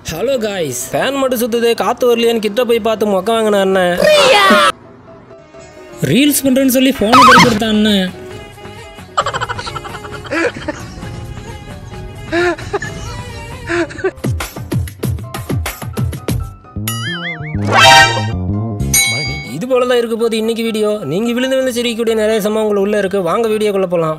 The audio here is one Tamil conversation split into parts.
ஹலோ காய்ஸ் ஃபேன் மட்டும் சுத்துது காத்து வரலையான்னு கிட்ட போய் பார்த்து மொக்க வாங்கின அண்ணன் ரீல்ஸ் பண்றேன்னு சொல்லி போனை கொடுத்தான் அண்ணன் இது போல தான் இருக்க போது இன்னைக்கு வீடியோ நீங்க விழுந்து விழுந்து சிரிக்கக்கூடிய நிறைய சம்பவங்கள் உள்ள இருக்கு வாங்க வீடியோக்குள்ள போலாம்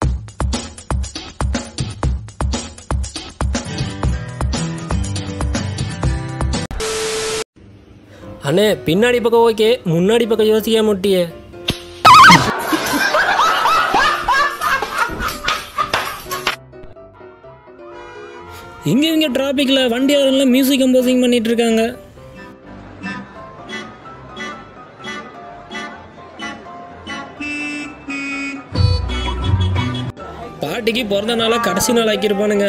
அண்ணே பின்னாடி பக்கம் ஓகே முன்னாடி பக்கம் யோசிக்க முட்டியே இங்க இங்க டிராபிக்ல வண்டியாரெல்லாம் மியூசிக் கம்போசிங் பண்ணிட்டு இருக்காங்க பாட்டிக்கு பிறந்த நாளா கடைசி நாள் ஆக்கியிருப்பானுங்க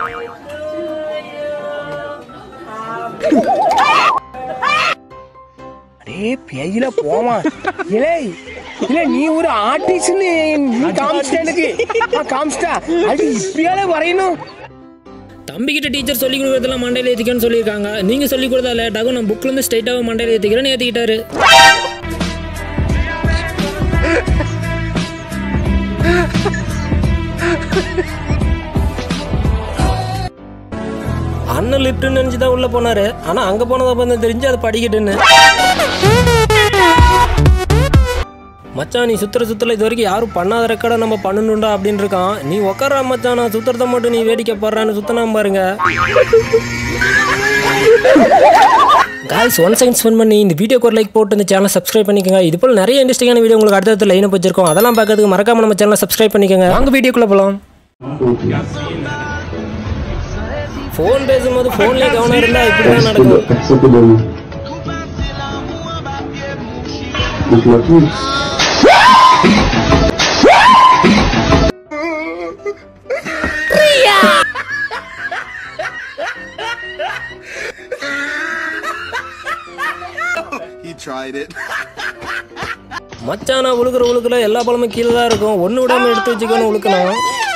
அடே பேயில போமா இலே இல்ல நீ ஒரு ஆர்டிஸ்ட்னு நீ காமிச்சிட்ட எனக்கு ஆ, காமிச்சிட்டா அது இப்படியாலே வரையணும் தம்பிக்கிட்ட டீச்சர் சொல்லி கொடுக்குறதெல்லாம் மண்டையில் ஏற்றிக்கன்னு சொல்லியிருக்காங்க நீங்கள் சொல்லி கொடுத்தா லேட்டாகும் நான் புக்லேருந்து ஸ்ட்ரைட்டாக மண்டையில் ஏற்றிக்கிறேன்னு ஏற்றிக்கிட்டாரு அண்ணன் லிஃப்ட்னு நினச்சி தான் உள்ளே போனார் ஆனால் அங்கே போனதை வந்து தெரிஞ்சு அது படிக்கட்டுன்னு மச்சான் நீ சுத்துற சுத்தல இது வரைக்கும் யாரும் பண்ணாத ரெக்கார்டை நம்ம பண்ணணும்டா அப்படின்னு இருக்கான் நீ உக்கார மச்சான் நான் சுத்துறத மட்டும் நீ வேடிக்கை போடுறான்னு சுத்தனாம பாருங்க காய்ஸ் ஒன் செகண்ட் ஸ்பெண்ட் பண்ணி இந்த வீடியோக்கு ஒரு லைக் போட்டு இந்த சேனலை சப்ஸ்கிரைப் பண்ணிக்கோங்க இது போல் நிறைய இன்ட்ரெஸ்டிங்கான வீடியோ உங்களுக்கு அடுத்தடுத்து லைன் வச்சிருக்கோம் அதெல்லாம் பார்க்கறதுக்கு மறக்காம நம்ம சேனலை சப்ஸ்கிரைப் பண்ணிக்கோங்க வாங்க வீடியோக்குள்ள போகலாம் ஃபோன் பேசும்போது ஃபோன்லேயே கவனம் இருந்தால் இப்படி தான் நடக்கும் Accepte de nous. Donc la pousse. He tried it. மச்சானா உழுகுற உழுக்குல எல்லா பழமும் கீழே தான் இருக்கும் ஒன்று விடாம எடுத்து வச்சுக்கணும் உழுக்கணும்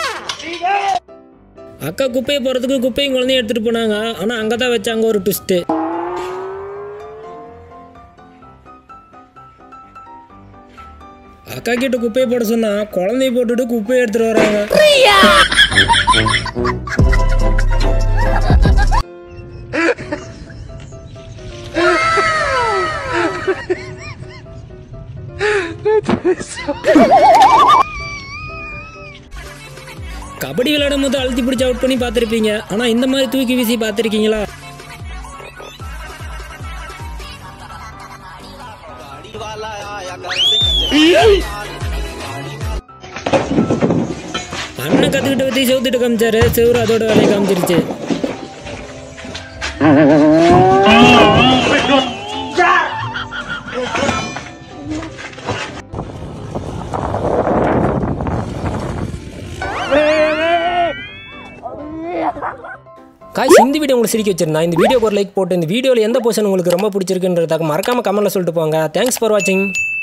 அக்கா குப்பையை போகிறதுக்கு குப்பையும் குழந்தையும் எடுத்துகிட்டு போனாங்க ஆனால் அங்கே தான் வச்சாங்க ஒரு ட்விஸ்ட்டு அக்கா கிட்ட குப்பையை போட சொன்னா குழந்தைய போட்டுட்டு குப்பையை எடுத்துட்டு வராங்க கபடி விளையாடும் போது அழுத்தி பிடிச்சி அவுட் பண்ணி பார்த்துருப்பீங்க ஆனால் இந்த மாதிரி தூக்கி வீசி பார்த்துருக்கீங்களா அண்ணன் கத்துக்கிட்ட பத்தி செவுத்துட்டு காமிச்சாரு செவுரு அதோட வேலையை காமிச்சிருச்சு காய்ஸ் இந்த வீடியோ உங்களுக்கு சிரிக்க வச்சிருந்தா இந்த வீடியோக்கு ஒரு லைக் போட்டு இந்த வீடியோவில் எந்த போர்ஷன் உங்களுக்கு ரொம்ப பிடிச்சிருக்குன்றதாக மறக்காம கமெண்ட்ல சொல்லிட்டு போங்க தேங்க்ஸ் ஃபார் வாட்சிங்